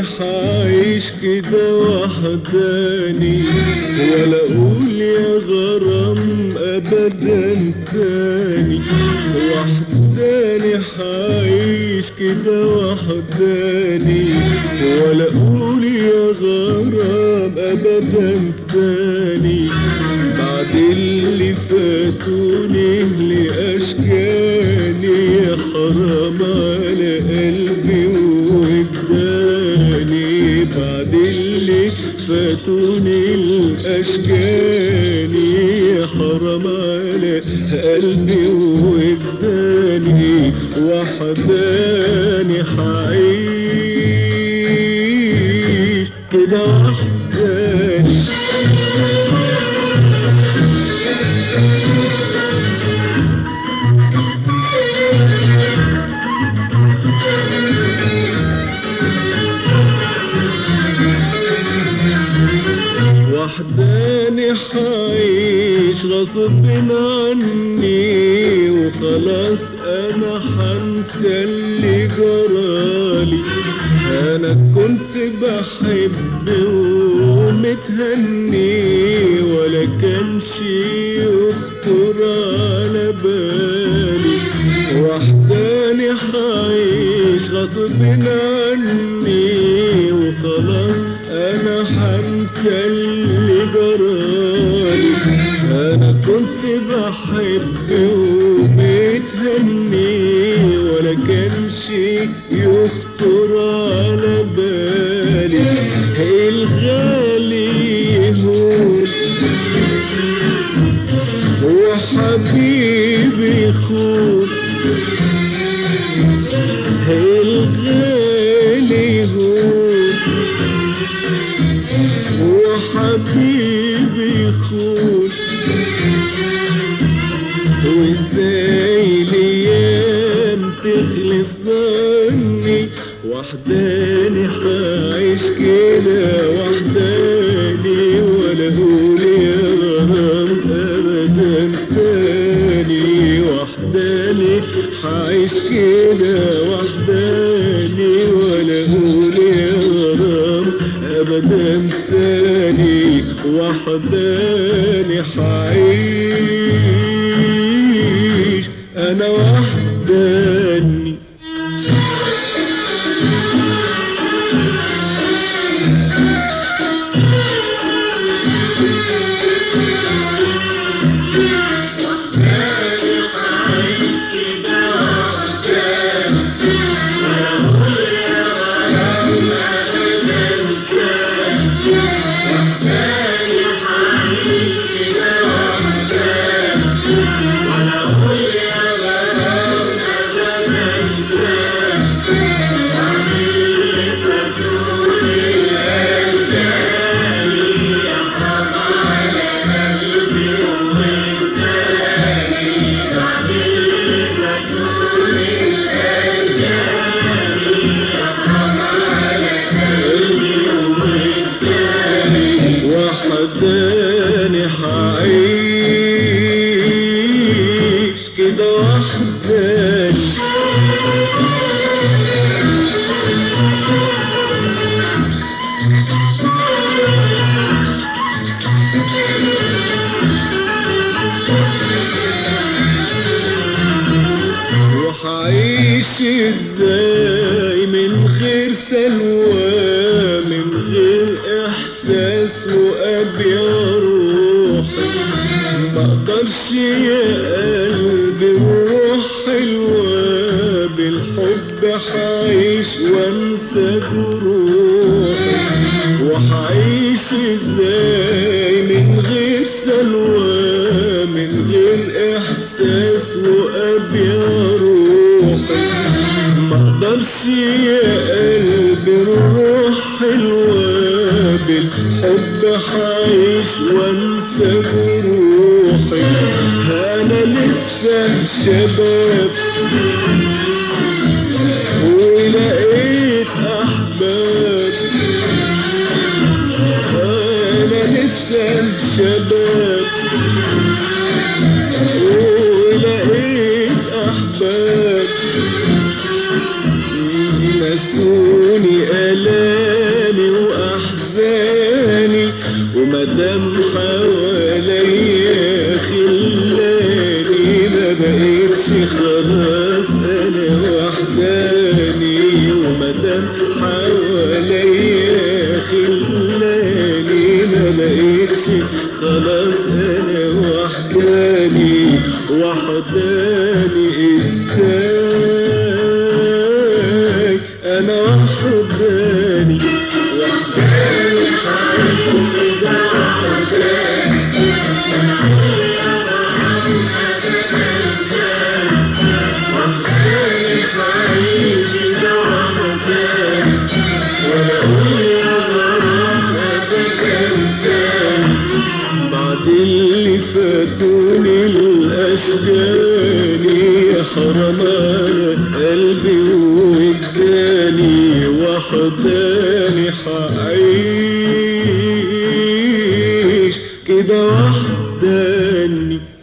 حعيش كده وحداني ولا اقول يا غرام ابدا تاني وحداني حعيش كده وحداني ولا اقول يا غرام ابدا تاني بعد اللي فاتوني لاشكاني يا حرام على قلبي وجداني بعد اللي فاتوني الاشكاني يا حرام على قلبي وجداني وحداني حعيش كده وحداني وحداني حعيش غصب عني وخلاص انا حنسى اللي جرالي انا كنت بحب ومتهني ولا كانش يخطر على بالي وحداني حعيش غصب عني وخلاص انا حنسى اللي جرالي انا كنت بحب ومتهني ولا كانش يخطر على بالي الغالي يهون وحبيبي يخون الغالي يهون وحبيبي يخون وازاي الايام تخلف ظني وحداني حعيش كده وحداني ولا اقول يا غرام ابدا تاني وحداني حعيش كده وحداني ولا اقول يا غرام ابدا تاني وحداني حعيش انا وحداني وحداني حعيش كده وحداني وحعيش ازاي من غير سلوى من غير احساس وابيع روحي ما اقدرش يا قلبي الروح حلوة بالحب حعيش وانسى جروحي وحعيش ازاي من غير سلوى من غير احساس وابيع روحي ما اقدرش يا قلبي الروح حلوة بالحب حعيش وانسى جروحي انا لسه شباب ولقيت احباب انا لسه شباب ولقيت احباب نسوني الام دام حواليا خلاني ما بقيتش خلاص انا وحداني وما دام حواليا خلاني ما بقيتش خلاص انا وحداني وحداني ازاي انا وحداني وحداني حعيش كده وحداني وحداني حعيش كده وحداني ولا اقول يا غرام ابدا تاني بعد اللي فاتوني الاشجاني يا حرام أنا قلبي وجداني وحداني حعيش كده وحداني